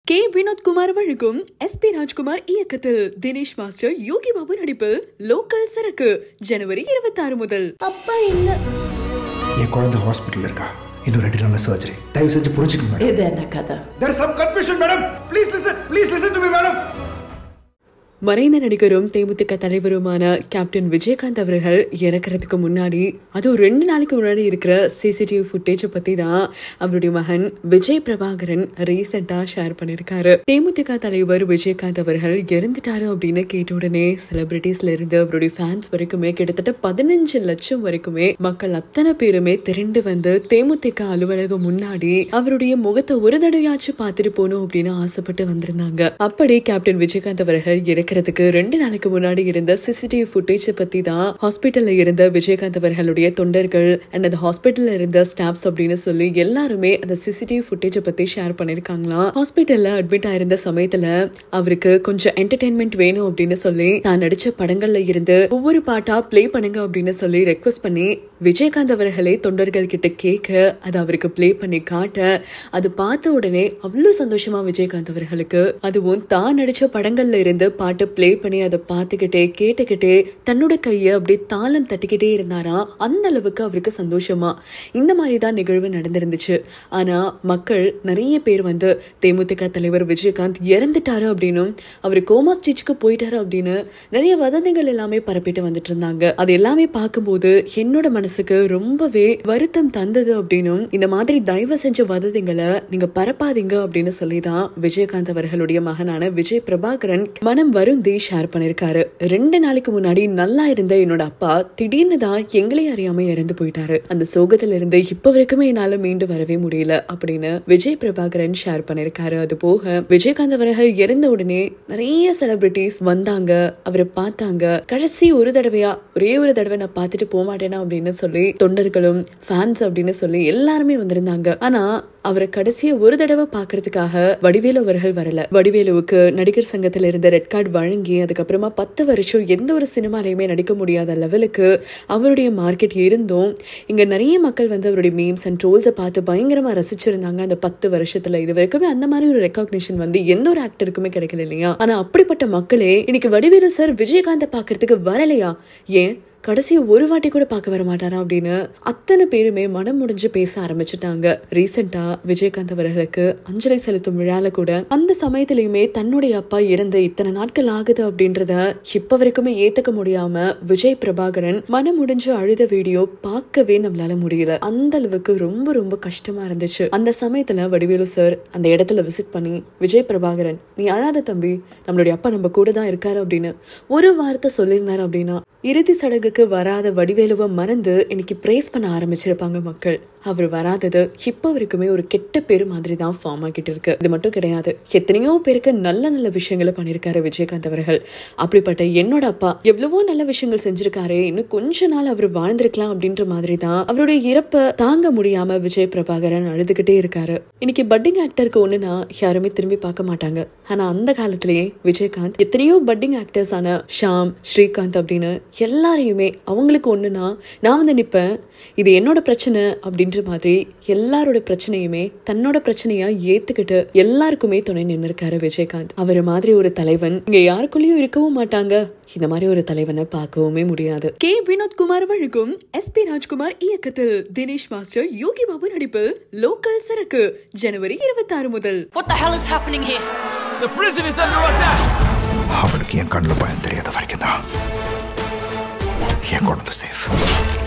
K Vinodkumar வழங்கும் S B Rajkumar இயக்கத்தில் Dinesh master யோகி பாபு நடிப்பில் லோக்கல் சரக்கு ஜனவரி இருபத்தாறு முதல் அப்பா இல்ல என் குழந்தை ஹாஸ்பிட்டல் இருக்கா இன்னும் ரெண்டு நாள்ல சர்ஜரி தயவு செஞ்சு புரிஞ்சுக்கணும் மேடம் இது என்ன கதை there some confusion madam please listen please listen to me madam மறைந்த நடிகரும் தேமுதிக தலைவருமான கேப்டன் விஜயகாந்த் அவர்கள் இறக்கறதுக்கு முன்னாடி அதுவும் ரெண்டு நாளைக்கு முன்னாடி இருக்கிற சிசிடிவி ஃபுட்டேஜை பத்தி தான் அவருடைய மகன் விஜய் பிரபாகரன் ரீசெண்டா ஷேர் பண்ணிருக்காரு தேமுதிக தலைவர் விஜயகாந்த் அவர்கள் இறந்துட்டாரு அப்படின்னு கேட்ட உடனே செலிபிரிட்டிஸ்ல இருந்து அவருடைய ஃபேன்ஸ் வரைக்குமே கிட்டத்தட்ட பதினஞ்சு லட்சம் வரைக்குமே மக்கள் அத்தனை பேருமே திரண்டு வந்து தேமுதிக அலுவலகம் முன்னாடி அவருடைய முகத்தை ஒரு தடவையாச்சும் பார்த்துட்டு போகணும் அப்படின்னு ஆசைப்பட்டு வந்திருந்தாங்க அப்படி கேப்டன் விஜயகாந்த் அவர்கள் இறக்கிறதுக்கு ரெண்டு நாளைக்கு முன்னாடி இருந்த சிசிடிவி ஃபுட்டேஜ் பத்தி தான் ஹாஸ்பிட்டல்ல இருந்த விஜயகாந்த் அவர்களுடைய தொண்டர்கள் அண்ட் அந்த ஹாஸ்பிட்டல்ல இருந்த ஸ்டாஃப்ஸ் அப்படின்னு சொல்லி எல்லாருமே அந்த சிசிடிவி ஃபுட்டேஜ் பத்தி ஷேர் பண்ணிருக்காங்களாம் ஹாஸ்பிட்டல்ல அட்மிட் ஆயிருந்த சமயத்துல அவருக்கு கொஞ்சம் என்டர்டைன்மெண்ட் வேணும் அப்படின்னு சொல்லி தான் நடிச்ச படங்கள்ல இருந்து ஒவ்வொரு பாட்டா ப்ளே பண்ணுங்க அப்படின்னு சொல்லி ரெக்வஸ்ட் பண்ணி விஜயகாந்த் அவர்களே தொண்டர்கள் கிட்ட கேட்க அது அவருக்கு ப்ளே பண்ணி காட்ட அது பார்த்த உடனே அவ்வளவு சந்தோஷமா விஜயகாந்த் அவர்களுக்கு அதுவும் தான் நடிச்ச படங்கள்ல இருந்து பாட்டு ப்ளே பண்ணி அதை பார்த்துக்கிட்டே கேட்டுக்கிட்டே தன்னோட கையை அப்படியே தாளம் தட்டிக்கிட்டே இருந்தாரா அந்த அளவுக்கு அவருக்கு சந்தோஷமா இந்த மாதிரி தான் நிகழ்வு நடந்திருந்துச்சு ஆனா மக்கள் நிறைய பேர் வந்து தேமுதிக தலைவர் விஜயகாந்த் இறந்துட்டாரு அப்படின்னும் அவர் கோமா ஸ்டேஜ்க்கு போயிட்டாரு அப்படின்னு நிறைய வதந்திகள் எல்லாமே பரப்பிட்டு வந்துட்டு இருந்தாங்க அது எல்லாமே பார்க்கும்போது என்னோட மனசுக்கு ரொம்பவே வருத்தம் தந்தது அப்படின்னும் இந்த மாதிரி தயவு செஞ்ச வதந்திகளை நீங்க பரப்பாதீங்க அப்படின்னு சொல்லிதான் விஜயகாந்த் அவர்களுடைய மகனான விஜய் பிரபாகரன் மனம் வருந்தி ஷேர் பண்ணிருக்காரு ரெண்டு நாளைக்கு முன்னாடி நல்லா இருந்த என்னோட அப்பா திடீர்னு தான் எங்களே அறியாம இறந்து போயிட்டாரு அந்த சோகத்துல இருந்து இப்ப வரைக்குமே என்னால மீண்டு வரவே முடியல அப்படின்னு விஜய் பிரபாகரன் ஷேர் பண்ணிருக்காரு அது போக விஜயகாந்த் அவர்கள் இறந்த உடனே நிறைய செலிபிரிட்டிஸ் வந்தாங்க அவரை பார்த்தாங்க கடைசி ஒரு தடவையா ஒரே ஒரு தடவை நான் பார்த்துட்டு போக மாட்டேனா அப்படின்னு சொல்லி தொண்டர்களும் ஃபேன்ஸ் அப்படின்னு சொல்லி எல்லாருமே வந்திருந்தாங்க ஆனா அவரை கடைசியா ஒரு தடவை பாக்குறதுக்காக வடிவேலு அவர்கள் வரல வடிவேலுவுக்கு நடிகர் சங்கத்துல இருந்த ரெட் கார்டு வழங்கி அதுக்கப்புறமா பத்து வருஷம் எந்த ஒரு சினிமாலையுமே நடிக்க முடியாத லெவலுக்கு அவருடைய மார்க்கெட் இருந்தும் இங்க நிறைய மக்கள் வந்து அவருடைய மீம்ஸ் அண்ட் ட்ரோல்ஸை பார்த்து பயங்கரமா ரசிச்சிருந்தாங்க அந்த பத்து வருஷத்துல இது வரைக்குமே அந்த மாதிரி ஒரு ரெக்காக்னிஷன் வந்து எந்த ஒரு ஆக்டருக்குமே கிடைக்கல இல்லையா ஆனா அப்படிப்பட்ட மக்களே இன்னைக்கு வடிவேலு சார் விஜயகாந்தை பாக்குறதுக்கு வரலையா ஏன் கடைசி ஒரு வாட்டி கூட பார்க்க வர மாட்டாரா அப்படின்னு அத்தனை பேருமே மனம் முடிஞ்சு பேச ஆரம்பிச்சுட்டாங்க ரீசெண்டா விஜயகாந்த் அவர்களுக்கு அஞ்சலி செலுத்தும் விழால கூட அந்த சமயத்திலயுமே தன்னுடைய அப்பா இறந்து இத்தனை நாட்கள் ஆகுது அப்படின்றத இப்ப வரைக்குமே ஏத்துக்க முடியாம விஜய் பிரபாகரன் மனம் முடிஞ்சு அழுத வீடியோ பார்க்கவே நம்மளால முடியல அந்த அளவுக்கு ரொம்ப ரொம்ப கஷ்டமா இருந்துச்சு அந்த சமயத்துல வடிவேலு சார் அந்த இடத்துல விசிட் பண்ணி விஜய் பிரபாகரன் நீ அழாத தம்பி நம்மளுடைய அப்பா நம்ம கூட தான் இருக்காரு அப்படின்னு ஒரு வார்த்தை சொல்லியிருந்தாரு அப்படின்னா இறுதி சடங்குக்கு வராத வடிவேலுவை மறந்து இன்னைக்கு பிரேஸ் பண்ண ஆரம்பிச்சிருப்பாங்க மக்கள் அவர் வராதது இப்ப வரைக்குமே ஒரு கெட்ட பேரு மாதிரி தான் ஃபார்ம் ஆகிட்டு இருக்கு இது மட்டும் கிடையாது எத்தனையோ பேருக்கு நல்ல நல்ல விஷயங்களை பண்ணிருக்காரு விஜயகாந்த் அவர்கள் அப்படிப்பட்ட என்னோட அப்பா எவ்வளவோ நல்ல விஷயங்கள் செஞ்சிருக்காரு இன்னும் கொஞ்ச நாள் அவர் வாழ்ந்திருக்கலாம் அப்படின்ற மாதிரி தான் அவருடைய இறப்ப தாங்க முடியாம விஜய் பிரபாகரன் அழுதுகிட்டே இருக்காரு இன்னைக்கு பட்டிங் ஆக்டருக்கு ஒண்ணுனா யாருமே திரும்பி பார்க்க மாட்டாங்க ஆனா அந்த காலத்திலேயே விஜயகாந்த் எத்தனையோ பட்டிங் ஆக்டர்ஸ் ஆன ஷாம் ஸ்ரீகாந்த் அப்படின்னு எல்லாரையுமே அவங்களுக்கு ஒண்ணுனா நான் வந்து நிப்பேன் இது என்னோட பிரச்சனை அப்படின்ற மாதிரி எல்லாரோட பிரச்சனையுமே தன்னோட பிரச்சனையா ஏத்துக்கிட்டு எல்லாருக்குமே துணை நின்று இருக்காரு விஜயகாந்த் அவர் மாதிரி ஒரு தலைவன் இங்க யாருக்குள்ளயும் இருக்கவும் மாட்டாங்க இந்த மாதிரி ஒரு தலைவனை பார்க்கவுமே முடியாது கே வினோத்குமார் வழங்கும் எஸ் பி ராஜ்குமார் இயக்கத்தில் தினேஷ் மாஸ்டர் யோகி பாபு நடிப்பில் லோக்கல் சரக்கு ஜனவரி இருபத்தாறு முதல் What the hell is happening here? The prison is under attack! அவனுக்கு என் கண்ணில் பயம் தெரியாத வரைக்கும் தான் என் குழந்தை சேஃப்